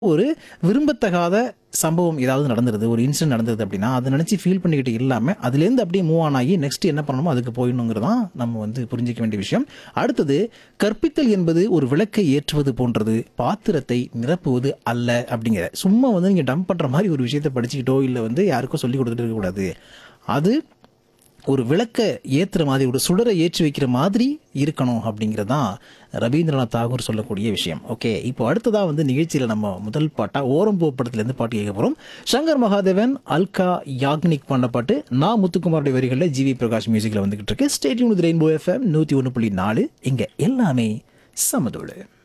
ஒரு விரும்பத்தகாத சம்பவம் ஏதாவது நடந்துருது ஒரு இன்சிடென்ட் நடந்தது அப்படின்னா அதை நினச்சி ஃபீல் பண்ணிக்கிட்டு இல்லாமல் அதுலேருந்து அப்படியே மூவ் ஆன் ஆகி நெக்ஸ்ட் என்ன பண்ணணுமோ அதுக்கு போயிடணுங்கிறது தான் நம்ம வந்து புரிஞ்சிக்க வேண்டிய விஷயம் அடுத்தது கற்பித்தல் என்பது ஒரு விளக்கை ஏற்றுவது போன்றது பாத்திரத்தை நிரப்புவது அல்ல அப்படிங்கிற சும்மா வந்து நீங்கள் டம்ப் பண்ணுற மாதிரி ஒரு விஷயத்தை படிச்சுக்கிட்டோ இல்லை வந்து யாருக்கோ சொல்லி கொடுத்துட்டு இருக்கக்கூடாது அது ஒரு விளக்க ஏற்றுற மாதிரி ஒரு சுடரை ஏற்றி வைக்கிற மாதிரி இருக்கணும் அப்படிங்கிறது தான் ரவீந்திரநாத் தாகூர் சொல்லக்கூடிய விஷயம் ஓகே இப்போ அடுத்ததாக வந்து நிகழ்ச்சியில் நம்ம முதல் பாட்டாக ஓரம்பூ படத்துலேருந்து பாட்டு கேட்க போகிறோம் சங்கர் மகாதேவன் அல்கா யாக்னிக் பண்ண பாட்டு நான் முத்துக்குமாரோட வரிகளில் ஜிவி பிரகாஷ் மியூசிக்கில் வந்துகிட்டு இருக்கு ஸ்டேட்யூன் ரெயின்போ எஃப்எம் நூற்றி ஒன்று புள்ளி நாலு இங்கே எல்லாமே சமதோடு